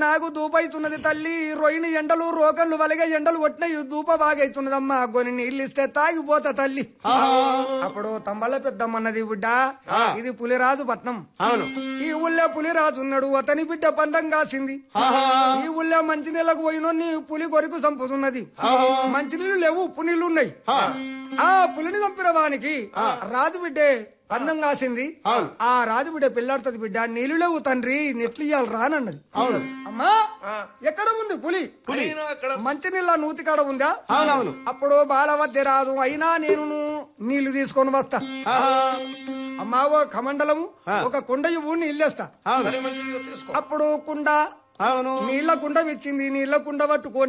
నాకు దూపైతున్నది తల్లి రొయ్యిని ఎండలు రోకన్లు వలిగే ఎండలు కొట్టిన దూప బాగైతున్నదమ్మా కొన్ని నీళ్ళు ఇస్తే తాగిపోతా తల్లి అప్పుడు తంబల పెద్దమ్మన్నది బిడ్డ ఇది పులిరాజు పట్నం అవును ఈ ఊళ్ళో పులిరాజు ఉన్నాడు అతని బిడ్డ పందం కాసింది ఈ ఊళ్ళో మంచినీళ్ళకు పోయినోన్ని పులి కొరకు చంపుతున్నది మంచినీళ్ళు లేవు ఉప్పు నీళ్లు ఉన్నాయి ఆ పులిని చంపిన వానికి రాజు బిడ్డే పందం కాసింది ఆ రాజు బిడ్డ పిల్లాడుతుంది బిడ్డ నీళ్లు లేవు తండ్రి నెట్లు ఇయ్యాలి రానన్నది అమ్మా ఎక్కడ ఉంది పులి అయినా అక్కడ మంచినీళ్ళ నూతి కాడ ఉందా అవునవును అప్పుడు బాలవద్ద రాదు అయినా నేను నీళ్లు తీసుకొని వస్తా అమ్మా ఓ కమండలము ఒక కుండ ఇవ్వు నీళ్ళేస్తా అవును సరే మంచిది తీసుకో అప్పుడు కుండ అవును నీళ్ల కుండ ఇచ్చింది నీళ్ల కుండ పట్టుకొని